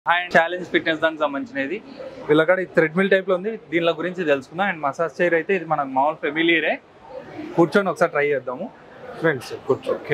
And challenge fitness దానికి సంబంధించినది వీళ్ళకాడ treadmill type లో ఉంది దీనిలో గురించి తెలుసుకుందాం అండ్ మసాజ్ చైర్ అయితే ఇది మనకు మామూలు ఫెమిలియరే కూర్చొని ఒకసారి ట్రై చేద్దాము ఫ్రెండ్స్ కూర్చో ఓకే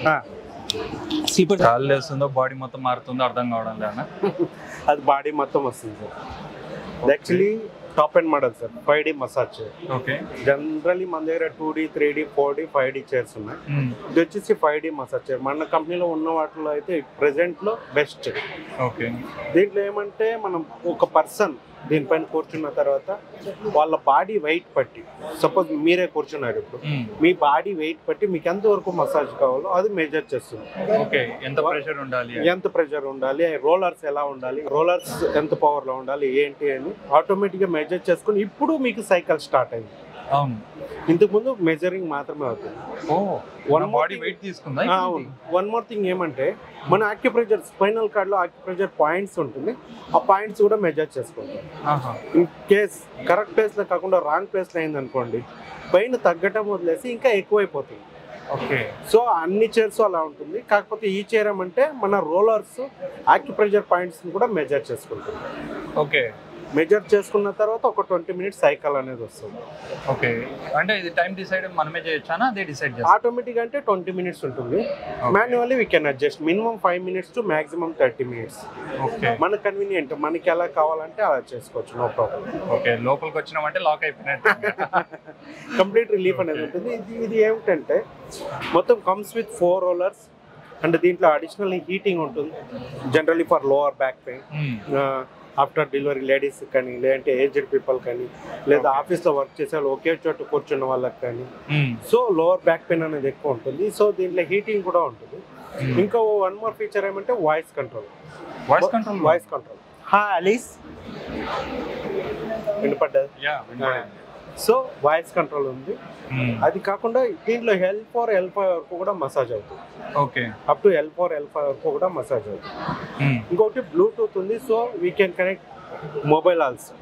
స్లీపర్ చాలా లేస్తుందో బాడీ మొత్తం మారుతుందో అర్థం కావడం లేదా అది బాడీ మొత్తం వస్తుంది sir actually top and model sir five D massage okay generally మన దగ్గర two D three D four D five D chairs ఉన్నాయి ఇది వచ్చేసి ఫైవ్ డి మసాజ్ చైర్ మన కంపెనీలో ఉన్న వాటిలో అయితే present లో బెస్ట్ ఓకే దీంట్లో ఏమంటే మనం ఒక పర్సన్ దీనిపైన కూర్చున్న తర్వాత వాళ్ళ బాడీ వెయిట్ పట్టి సపోజ్ మీరే కూర్చున్నారు ఇప్పుడు మీ బాడీ వెయిట్ పట్టి మీకు ఎంత వరకు మసాజ్ కావాలో అది మెజర్ చేస్తుంది ఓకే ఎంత ప్రెషర్ ఉండాలి ఎంత ప్రెషర్ ఉండాలి రోలర్స్ ఎలా ఉండాలి రోలర్స్ ఎంత పవర్ లో ఉండాలి ఏంటి అని ఆటోమేటిక్ గా మెజర్ చేసుకుని ఇప్పుడు మీకు సైకిల్ స్టార్ట్ అయింది అవును ఇంతకు ముందు మెజరింగ్ మాత్రమే అవుతుంది ఓ One one more body thing- weight తీసుకుందా ఆ, అవును వన్ మోర్ థింగ్ ఏమంటే మన ఆక్యుప్రెజర్ స్పైనల్ కార్డ్ లో ఆక్యుప్రెజర్ పాయింట్స్ ఉంటుంది ఆ పాయింట్స్ కూడా మెజర్ చేసుకుంటాం ఆహా. ఇన్ కేస్ కరెక్ట్ ప్లేస్ లో కాకుండా రాంగ్ ప్లేస్ లో అయింది అనుకోండి పైన తగ్గటం వదిలేసి ఇంకా ఎక్కువైపోతుంది ఓకే సో అన్ని చైర్స్ అలా ఉంటుంది కాకపోతే ఈ చైర్ ఏమంటే మన రోలర్స్ ఆక్యుప్రెజర్ పాయింట్స్ కూడా మెజర్ చేసుకుంటుంది ఓకే మెజర్ చేసుకున్న తర్వాత ఒక ట్వంటీ మినిట్స్ సైకిల్ అనేది వస్తుంది ఓకే అంటే ఇది టైం డిసైడ్ మనమే చేయొచ్చానా అదే డిసైడ్ చేస్తాం ఆటోమేటిక్ అంటే ట్వంటీ మినిట్స్ ఉంటుంది manually we can adjust minimum five minutes to maximum thirty minutes okay మన కన్వీనియంట్ మనకి ఎలా కావాలంటే అలా చేసుకోవచ్చు నో ప్రాబ్లం ఓకే లోపలికి వచ్చినామంటే లాక్ అయిపోయినట్టు కంప్లీట్ రిలీఫ్ అనేది ఉంటుంది ఇది ఇది ఏమిటంటే మొత్తం comes with four rollers and దీంట్లో అడిషనల్ హీటింగ్ ఉంటుంది generally for lower back pain after delivery ladies కానీ లేదంటే ఏజ్డ్ పీపుల్ కానీ లేదా Okay. ఆఫీస్లో వర్క్ చేసే వాళ్ళు ఒకే చోట కూర్చున్న వాళ్ళకి కానీ సో లోవర్ బ్యాక్ పెయిన్ అనేది ఎక్కువ ఉంటుంది సో దీంట్లో హీటింగ్ కూడా ఉంటుంది ఇంకా వన్ మోర్ ఫీచర్ ఏమంటే voice control voice control voice control హా అలీస్ వినపడ్డది యా సో వాయిస్ కంట్రోల్ ఉంది అది కాకుండా దీంట్లో ఎల్ ఫోర్ ఎల్ ఫైవ్ వరకు కూడా మసాజ్ అవుతుంది okay up to L four L five వరకు కూడా మసాజ్ అవుతుంది ఇంకొకటి బ్లూటూత్ ఉంది so we can connect mobile also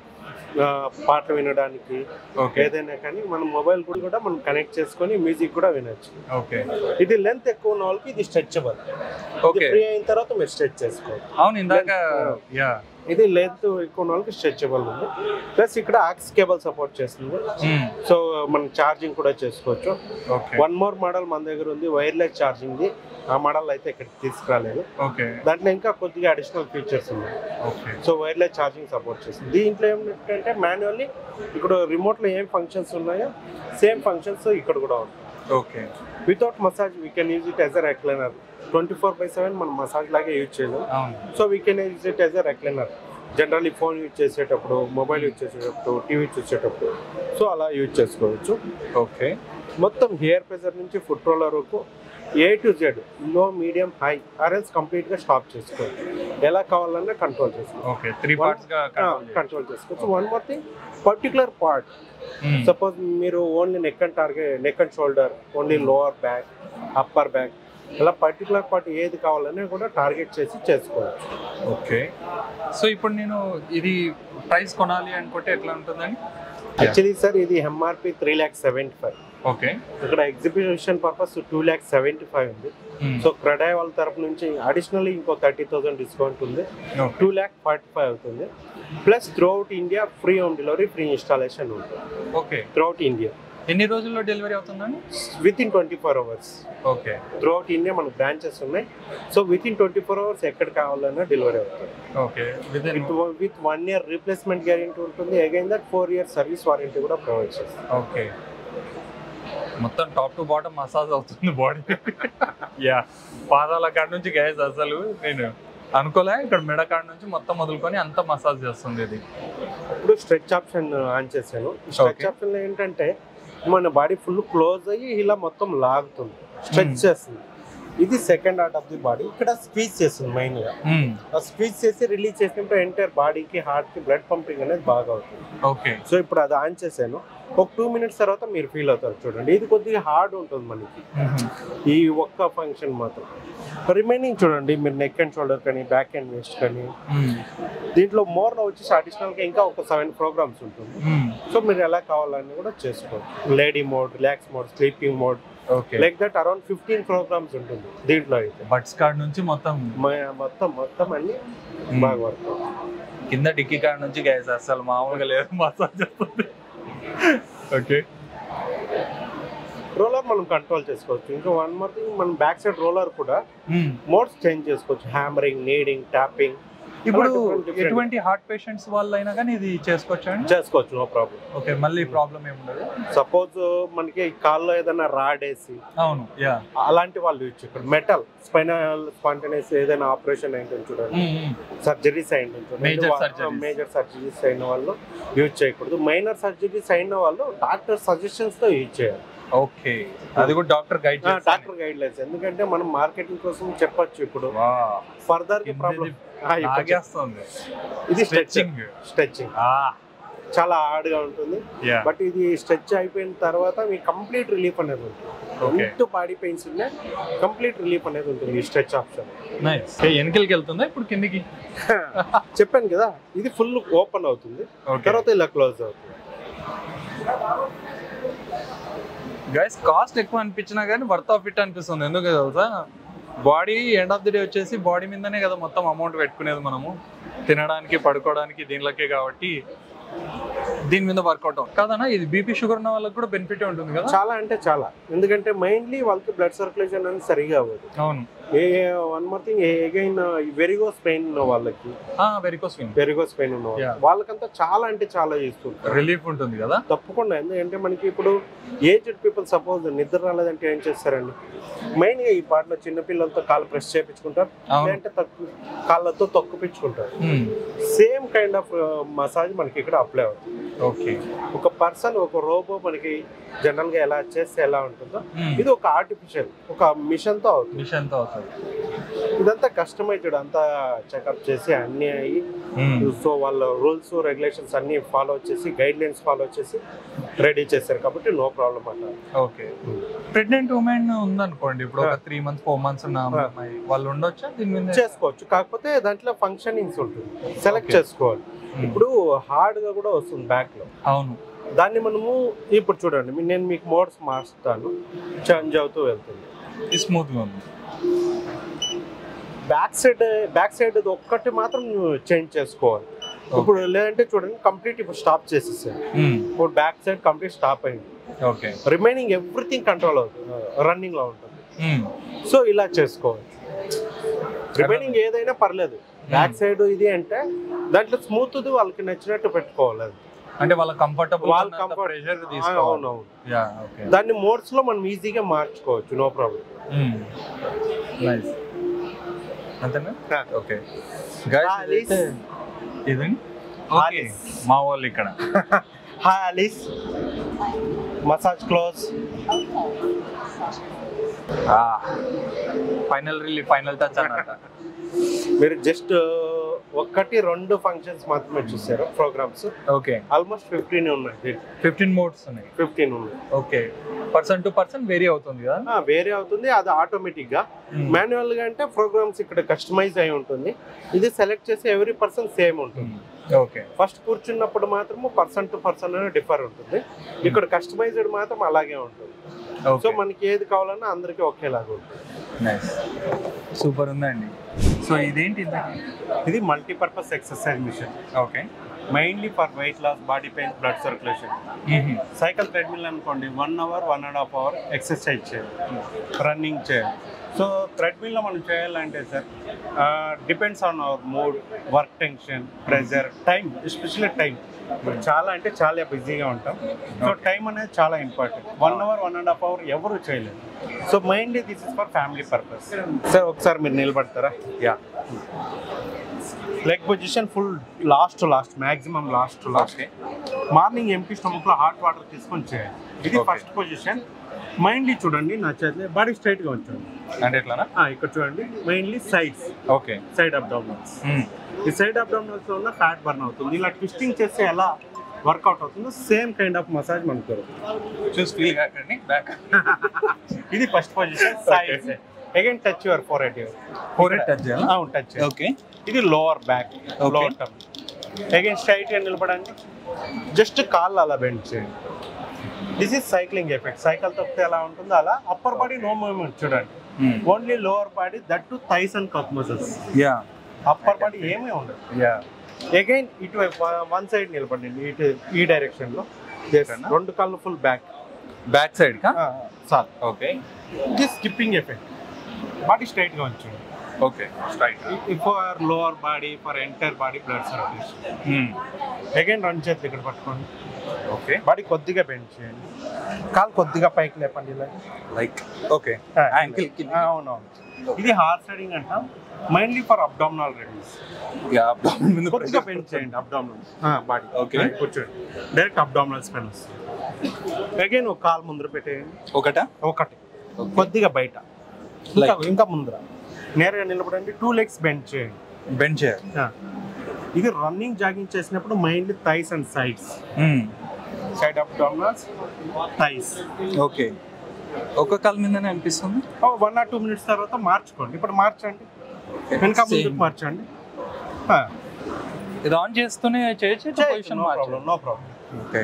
పాటలు వినడానికి ఓకే ఏదైనా కానీ మన మొబైల్ కూడా కూడా మనం కనెక్ట్ చేసుకొని మ్యూజిక్ కూడా వినొచ్చు ఓకే ఇది లెంత్ ఎక్కువ ఉన్న వాళ్ళకి ఇది స్ట్రెచబుల్ ఓకే ఫ్రీ అయిన తర్వాత మీరు స్ట్రెచ్ చేసుకోవాలి అవును ఇందాక యా ఇది లెంత్ ఎక్కువ ఉన్న వాళ్ళకి స్ట్రెచబుల్ ఉంది ప్లస్ ఇక్కడ ఆక్స్ కేబుల్ సపోర్ట్ చేస్తుంది సో మనం ఛార్జింగ్ కూడా చేసుకోవచ్చు ఓకే వన్ మోర్ మోడల్ మన దగ్గర ఉంది వైర్లెస్ ఛార్జింగ్ ఆ మోడల్ అయితే ఇక్కడికి తీసుకురాలేదు ఓకే దాంట్లో ఇంకా కొద్దిగా అడిషనల్ ఫీచర్స్ ఉన్నాయి okay so wireless charging support చేస్తుంది దీంట్లో ఏమిటంటే మాన్యువల్లీ ఇక్కడ రిమోట్లో ఏం ఫంక్షన్స్ ఉన్నాయో సేమ్ ఫంక్షన్స్ ఇక్కడ కూడా ఉంటాయి okay without massage we can use it as a recliner twenty four by seven మనం మసాజ్ లాగే యూజ్ చేయలేం అవును so we can use it as a recliner generally phone use చేసేటప్పుడు మొబైల్ యూజ్ చేసేటప్పుడు TV చూసేటప్పుడు సో అలా use చేసుకోవచ్చు okay మొత్తం హెయిర్ ప్రెజర్ నుంచి ఫుట్ రోలర్ వరకు ఏ టు జెడ్ లో మీడియం హై ఆర్ఎల్స్ కంప్లీట్గా స్టాప్ చేసుకోవచ్చు ఎలా కావాలన్నా కంట్రోల్ చేసుకోవచ్చు ఓకే త్రీ పార్ట్స్ గా కంట్రోల్ కంట్రోల్ చేసుకోవచ్చు one more thing particular part suppose మీరు only neck and target neck and shoulder only lower back upper back ఇలా పర్టికులర్ పార్ట్ ఏది కావాలన్నా కూడా టార్గెట్ చేసి చేసుకోవచ్చు ఓకే సో ఇప్పుడు నేను ఇది ప్రైస్ కొనాలి అనుకుంటే ఎట్లా ఉంటుందండి యాక్చువల్లీ సార్ ఇది MRP three lakh seventy five okay ఇక్కడ exhibition purpose two lakh seventy five ఉంది సో క్రెడాయ్ వాళ్ళ తరపు నుంచి అడిషనల్లీ ఇంకో థర్టీ థౌసండ్ డిస్కౌంట్ ఉంది టూ ల్యాక్ ఫార్టీ ఫైవ్ అవుతుంది plus throughout India free home delivery free installation ఉంటుంది ఓకే త్రూఅవుట్ ఇండియా ఎన్ని రోజుల్లో డెలివరీ అవుతుందండి within twenty four hours okay throughout India మనకు బ్రాంచెస్ ఉన్నాయి so within twenty four hours ఎక్కడ కావాలన్నా డెలివరీ అవుతుంది okay with with with one year replacement guarantee ఉంటుంది again that four year service warranty కూడా provide చేస్తాం okay మొత్తం top to bottom massage అవుతుంది బాడీ యా పాదాల కాడ నుంచి గ్యాస్ అసలు నేను అనుకోలే ఇక్కడ మెడ కాడ నుంచి మొత్తం మొదలుకొని అంత మసాజ్ చేస్తుంది ఇది ఇప్పుడు స్ట్రెచ్ ఆప్షన్ ఆన్ చేశాను స్ట్రెచ్ Okay. ఆప్షన్ ఏంటంటే మన బాడీ ఫుల్ క్లోజ్ అయ్యి ఇలా మొత్తం లాగుతుంది స్ట్రెచ్ Hmm. చేస్తుంది ఇది second part of the body ఇక్కడ స్క్వీజ్ చేస్తుంది మెయిన్ గా ఆ స్క్వీజ్ చేసి రిలీజ్ చేసినప్పుడు ఎంటైర్ బాడీకి హార్ట్ కి బ్లడ్ పంపింగ్ అనేది బాగా అవుతుంది ఓకే సో ఇప్పుడు అది ఆన్ చేశాను ఒక టూ మినిట్స్ తర్వాత మీరు ఫీల్ అవుతారు చూడండి ఇది కొద్దిగా హార్డ్ ఉంటుంది మనకి ఈ ఒక్క ఫంక్షన్ మాత్రం రిమైనింగ్ చూడండి మీరు నెక్ అండ్ షోల్డర్ కానీ బ్యాక్ అండ్ వేస్ట్ కానీ దీంట్లో మోర్ వచ్చేసి అడిషనల్ గా ఇంకా ఒక సెవెన్ ప్రోగ్రామ్స్ ఉంటుంది సో మీరు ఎలా కావాలని కూడా చేసుకోవచ్చు lady mode relax mode sleeping mode okay like that around fifteen programs ఉంటుంది దీంట్లో అయితే బడ్స్ కార్డ్ నుంచి మొత్తం మ- మొత్తం మొత్తం అన్ని Hmm. బాగా వర్క్ కింద డిక్కీ కార్డ్ నుంచి గైస్ అసలు మామూలుగా లేదు మసాజ్ చేస్తుంది ఓకే రోలర్ మనం కంట్రోల్ చేసుకోవచ్చు ఇంకా వన్ మోర్ థింగ్ మనం బ్యాక్ సైడ్ రోలర్ కూడా మోడ్స్ చేంజ్ చేసుకోవచ్చు హ్యామరింగ్ నీడింగ్ ట్యాపింగ్ ఇప్పుడు different, different. ఎటువంటి హార్ట్ పేషెంట్స్ వాళ్ళు అయినా కానీ ఇది చేసుకోవచ్చు అండి చేసుకోవచ్చు నో ప్రాబ్లం ఓకే మళ్ళీ ప్రాబ్లం ఏముండదు సపోజ్ మనకి కాల్లో ఏదైనా రాడేసి అవును యా అలాంటి వాళ్ళు యూజ్ ఇక్కడ మెటల్ స్పైనల్ స్పాంటనేస్ ఏదైనా ఆపరేషన్ అయింటుంది చూడండి సర్జరీస్ అయింది Major surgeries. మేజర్ సర్జరీస్ అయిన వాళ్ళు యూజ్ చేయకూడదు మైనర్ సర్జరీస్ అయిన వాళ్ళు డాక్టర్ సజెషన్స్ తో యూజ్ చేయాలి ఓకే అది కూడా doctor guide doctor guidelines ఎందుకంటే మనం మార్కెటింగ్ కోసం చెప్పొచ్చు ఇప్పుడు ఫర్దర్ ప్రాబ్లం ఆగేస్తుంది ఇది స్ట్రెచింగ్ స్ట్రెచింగ్ స్ట్రెచింగ్ చాలా హార్డ్ గా ఉంటుంది యా బట్ ఇది స్ట్రెచ్ అయిపోయిన తర్వాత మీకు కంప్లీట్ రిలీఫ్ అనేది ఉంటుంది ఓకే ఎంత బాడీ పెయిన్స్ ఉన్నా కంప్లీట్ రిలీఫ్ అనేది ఉంటుంది ఈ స్ట్రెచ్ ఆప్షన్ నైస్ వెనకలికి వెళ్తుందా ఇప్పుడు కిందికి చెప్పాను కదా ఇది ఫుల్ ఓపెన్ అవుతుంది ఓకే తర్వాత ఇలా క్లోజ్ అవుతుంది గైస్ కాస్ట్ ఎక్కువ అనిపించినా కానీ వర్త్ ఆఫ్ ఇట్ అనిపిస్తుంది ఎందుకు తెలుసా body end of the day వచ్చేసి బాడీ మీదనే కదా మొత్తం అమౌంట్ పెట్టుకునేది మనము తినడానికి పడుకోవడానికి దీనిలోకే కాబట్టి దీని మీద వర్కౌట్ అవుతుంది కాదన్నా ఇది బీపీ షుగర్ ఉన్న వాళ్ళకి కూడా బెనిఫిట్ ఉంటుంది కదా చాలా అంటే చాలా ఎందుకంటే మైన్లీ వాళ్ళకి బ్లడ్ సర్క్యులేషన్ అనేది సరిగా అవ్వదు అవును a one more thing again varicose pain ఉన్న వాళ్ళకి వెరికోస్ విన్ వెరిగోస్ పెయిన్ ఉన్న వాళ్ళకి Yeah. వాళ్ళకంతా చాలా అంటే చాలా చేస్తుంటారు రిలీఫ్ ఉంటుంది కదా తప్పకుండా ఎందుకంటే మనకి ఇప్పుడు ఏజ్డ్ పీపుల్ సపోజ్ నిద్ర రాలేదంటే ఏం చేస్తారండి మెయిన్ గా ఈ పాటలో చిన్న పిల్లలతో కాళ్ళు ప్రెస్ చేయించుకుంటారు అవును లేదంటే తక్కు కాళ్ళతో తొక్కుపించుకుంటారు Hmm. Same kind of massage మనకి ఇక్కడ అప్లై అవుతుంది ఓకే ఒక పర్సన్ ఒక రోబో మనకి జనరల్ గా ఎలా చేస్తే ఎలా ఉంటుందో Hmm. ఇది ఒక ఆర్టిఫిషియల్ ఒక మిషన్ తో అవుతుంది మిషన్ తో అవుతుంది ఇదంతా కస్టమైజ్డ్ అంతా చెకప్ చేసి అన్ని అయ్యి Hmm. సో వాళ్ళ రూల్స్ రెగ్యులేషన్స్ అన్ని ఫాలో చేసి గైడ్ లైన్స్ ఫాలో చేసి రెడీ చేశారు కాబట్టి నో ప్రాబ్లం అన్న ఓకే ప్రెగ్నెంట్ ఉమెన్ ఉందనుకోండి ఇప్పుడు ఒక త్రీ మంత్స్ ఫోర్ మంత్స్ ఉన్న అమ్మాయి వాళ్ళు ఉండొచ్చా దీని మీద చేసుకోవచ్చు కాకపోతే దాంట్లో ఫంక్షనింగ్స్ ఉంటుంది సెలెక్ట్ Okay. చేసుకోవాలి Hmm. ఇప్పుడు హార్డ్ గా కూడా వస్తుంది బ్యాక్ లో అవును దాన్ని మనము ఇప్పుడు చూడండి మీ- నేను మీకు మోడ్స్ మార్చుతాను చేంజ్ అవుతూ వెళ్తుంది ఇది స్మూత్ గా ఉంది బ్యాక్ సైడ్ బ్యాక్ సైడ్ ఒక్కటి మాత్రం చేంజ్ చేసుకోవాలి ఇప్పుడు లేదంటే చూడండి కంప్లీట్ ఇప్పుడు స్టాప్ చేసేసాను ఇప్పుడు బ్యాక్ సైడ్ కంప్లీట్ స్టాప్ అయింది ఓకే రిమైనింగ్ ఎవ్రీథింగ్ కంట్రోల్ అవుతుంది రన్నింగ్ లో ఉంటుంది సో ఇలా చేసుకోవాలి రిమైనింగ్ ఏదైనా పర్లేదు బ్యాక్ సైడ్ ఇది అంటే దాంట్లో స్మూత్ వాళ్ళకి నచ్చినట్టు పెట్టుకోవాలి అది అంటే వాళ్ళ కంఫర్టబుల్ వాళ్ళ వాళ్ళ comfort- ప్రెషర్ ఆ, తీసుకోవాలి అవునవును యా ఓకే దాన్ని మోడ్స్ లో మనం ఈజీగా మార్చుకోవచ్చు నో ప్రాబ్లం నైస్ అంతేనా Yeah. Okay guys Alice. ఇదండి ఓకే Alice. మా వాళ్ళు ఇక్కడ hi Alice massage close final really final touch అన్నమాట మీరు జస్ట్ ఒక్కటి రెండు ఫంక్షన్స్ మాత్రమే చూసారు ప్రోగ్రామ్స్ ఓకే ఆల్మోస్ట్ ఫిఫ్టీన్ ఉన్నాయి ఫిఫ్టీన్ మోడ్స్ ఉన్నాయి ఫిఫ్టీన్ ఉన్నాయి okay person to person vary అవుతుంది కదా ఆ, వేరే అవుతుంది అది ఆటోమేటిక్ గా మాన్యువల్ గా అంటే ప్రోగ్రామ్స్ ఇక్కడ కస్టమైజ్ అయి ఉంటుంది ఇది సెలెక్ట్ చేసి ఎవ్రీ పర్సన్ సేమ్ ఉంటుంది ఓకే ఫస్ట్ కూర్చున్నప్పుడు మాత్రము పర్సన్ టు పర్సన్ అనేది డిఫర్ ఉంటుంది ఇక్కడ కస్టమైజ్డ్ మాత్రం అలాగే ఉంటుంది సో ఓకే మనకి ఏది కావాలన్నా అందరికీ ఒకేలాగా ఉంటుంది నైస్ సూపర్ ఉందండి సో ఇదేంటి ఇంతకీ? ఇది multipurpose exercise machine okay mainly for weight loss body pain blood circulation cycle treadmill అనుకోండి one hour one and half hour exercise చేయాలి రన్నింగ్ చేయాలి సో థ్రెడ్మిల్లో మనం చేయాలంటే sir depends on our mood work tension pressure time especially time చాలా అంటే చాలా బిజీగా ఉంటాం సో టైం అనేది చాలా important one hour one and half hour ఎవరు చేయలేరు so mainly this is for family purpose sir ఒకసారి మీరు నిలబడతారా yeah leg position full last to last maximum last to last okay morning empty stomach లో hot water తీసుకొని చేయాలి ఇది Okay. First position మైండ్లీ చూడండి నా చేతి బాడీ స్ట్రైట్ గా ఉంచండి అంటే ఎట్లానా ఆ, ఇక్కడ చూడండి mainly sides okay side abdominals ఈ సైడ్ అబ్డామినల్స్ లో ఉన్న ఫ్యాట్ బర్న్ అవుతుంది ఇలా ట్విస్టింగ్ చేస్తే ఎలా వర్కౌట్ అవుతుందో సేమ్ కైండ్ ఆఫ్ మసాజ్ మనకు దొరుకుతుంది చూసి ఫీల్ కాకండి బ్యాక్ ఇది first position side again touch your forehead forehead touch చేయాలా అవును టచ్ ఓకే ఇది lower back Okay. Lower term again straight గా నిలబడండి జస్ట్ కాళ్ళు అలా బెండ్ చేయండి this is cycling effect cycle తొక్కితే ఎలా ఉంటుందో అలా అప్పర్ బాడీ నో మూవ్మెంట్ చూడండి only lower body that to thighs and calf muscles yeah upper body ఏమీ ఉండదు యా అగైన్ ఇటువైపు వన్ సైడ్ నిలబడండి ఇటు ఈ డైరెక్షన్ లో Yes, ఇక్కడనా? రెండు కళ్ళు ఫుల్ బ్యాక్ బ్యాక్ సైడ్ కా సార్ ఓకే ఇది స్కిప్పింగ్ ఎఫెక్ట్ బాడీ స్ట్రైట్ గా ఉంచండి okay straight for lower body for entire body blood circulation again రెండు చేతులు ఇక్కడ పట్టుకోండి ఓకే బాడీ కొద్దిగా బెండ్ చేయండి కాలు కొద్దిగా పైకి లేపండి ఇలా లైక్ ఓకే Ankle కి. ఆ, అవునవును ఇది హార్ట్ సైడింగ్ అంటాం మైన్లీ ఫర్ అబ్డామినల్ రెడీస్ యా కొద్దిగా బెండ్ చేయండి అబ్డామినల్ బాడీ Okay. కూర్చోండి డైరెక్ట్ అబ్డామినల్ స్పెన్ వస్తుంది అగైన్ ఒక కాలు ముందర పెట్టేయండి ఒకటా ఒకటి కొద్దిగా బయట ఇంకా Like. ఇంకా ముందర నేరుగా నిలబడండి టూ లెగ్స్ బెండ్ చేయండి బెండ్ చేయాలి ఆ. ఇది రన్నింగ్ జాగింగ్ చేసినప్పుడు mainly thighs and sides side abdominals thighs okay ఒక కాల్ మీదనే అనిపిస్తుంది వన్ ఆర్ టూ మినిట్స్ తర్వాత మార్చుకోండి ఇప్పుడు మార్చండి వెనక ముందుకు మార్చండి ఇది ఆన్ చేస్తూనే చేయొచ్చు position no problem no problem okay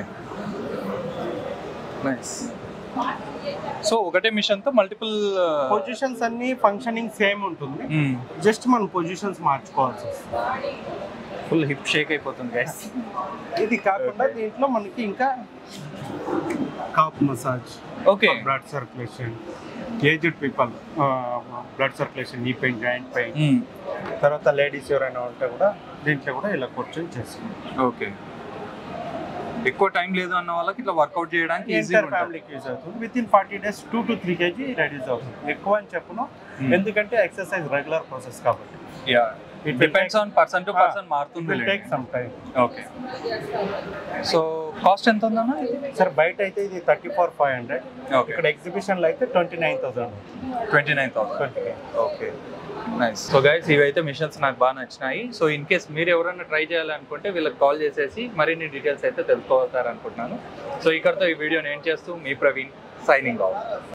nice so ఒకటే మిషన్ తో మల్టిపుల్ పొజిషన్స్ అన్ని ఫంక్షనింగ్ సేమ్ ఉంటుంది జస్ట్ మనం పొజిషన్స్ మార్చుకోవాల్సి వస్తుంది ఫుల్ హిప్ షేక్ అయిపోతుంది గైస్ ఇది కాకుండా దీంట్లో మనకి ఇంకా calf massage okay blood circulation aged people blood circulation knee pain joint pain తర్వాత లేడీస్ ఎవరైనా ఉంటే కూడా దీంట్లో కూడా ఇలా కూర్చొని చేసుకుంటాం ఓకే ఎక్కువ టైం లేదు అన్న వాళ్ళకి ఇట్లా వర్కౌట్ చేయడానికి ఈజీ ఎంటైర్ ఫ్యామిలీకి యూజ్ అవుతుంది with in forty days two to three KG reduce అవుతుంది ఎక్కువ అని చెప్పను Hmm. ఎందుకంటే ఎక్సర్సైజ్ రెగ్యులర్ ప్రాసెస్ కాబట్టి yeah It will depends on person to person it మారుతుంది will take some time okay so cost ఎంత ఉందన్న సార్ బయట అయితే ఇది thirty four five hundred okay ఇక్కడ ఎగ్జిబిషన్ లో అయితే twenty nine thousand twenty nine thousand twenty okay nice so guys ఇవైతే మిషన్స్ నాకు బాగా నచ్చినాయి సో ఇన్ కేస్ మీరు ఎవరైనా ట్రై చేయాలనుకుంటే వీళ్ళకి కాల్ చేసేసి మరిన్ని డీటెయిల్స్ అయితే తెలుసుకోవాలనుకుంటున్నాను సో ఇక్కడతో ఈ వీడియో నేను చేస్తూ మీ ప్రవీణ్ సైనింగ్ ఆఫ్